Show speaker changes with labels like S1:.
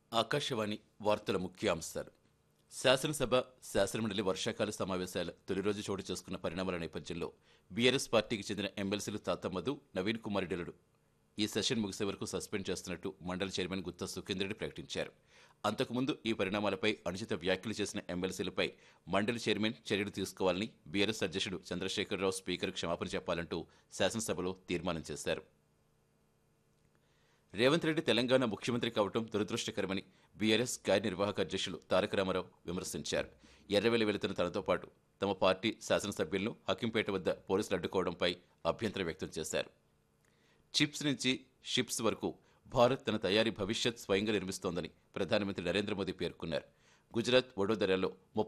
S1: ఆకాశవాణి వార్తల ముఖ్యాంశాలు శాసనసభ శాసనమండలి వర్షాకాల సమావేశాల తొలి రోజు చోటు చేసుకున్న పరిణామాల నేపథ్యంలో బీఆర్ఎస్ పార్టీకి చెందిన ఎమ్మెల్సీలు తాతమ్మధు నవీన్ కుమార్ రెడ్డిలను ఈ సెషన్ ముగిసే వరకు సస్పెండ్ చేస్తున్నట్టు మండలి చైర్మన్ గుత్తా సుఖేందర్ రెడ్డి ప్రకటించారు అంతకుముందు ఈ పరిణామాలపై అనుచిత వ్యాఖ్యలు చేసిన ఎమ్మెల్సీలపై మండలి చైర్మన్ చర్యలు తీసుకోవాలని బీఆర్ఎస్ అధ్యక్షుడు చంద్రశేఖరరావు స్పీకర్ క్షమాపణ చెప్పాలంటూ శాసనసభలో తీర్మానం చేశారు రేవంత్ రెడ్డి తెలంగాణ ముఖ్యమంత్రి కావటం దురదృష్టకరమని బీఆర్ఎస్ కార్యనిర్వాహక అధ్యక్షులు తారక రామారావు విమర్శించారు ఎర్రవెల్లి వెళుతున్న తనతో పాటు తమ పార్టీ శాసనసభ్యులను హకింపేట వద్ద పోలీసులు అడ్డుకోవడంపై అభ్యంతరం వ్యక్తం చేశారు చిప్స్ నుంచి షిప్స్ వరకు భారత్ తన తయారీ భవిష్యత్ స్వయంగా నిర్మిస్తోందని ప్రధానమంత్రి నరేంద్ర మోదీ పేర్కొన్నారు గుజరాత్ వడోదరాలో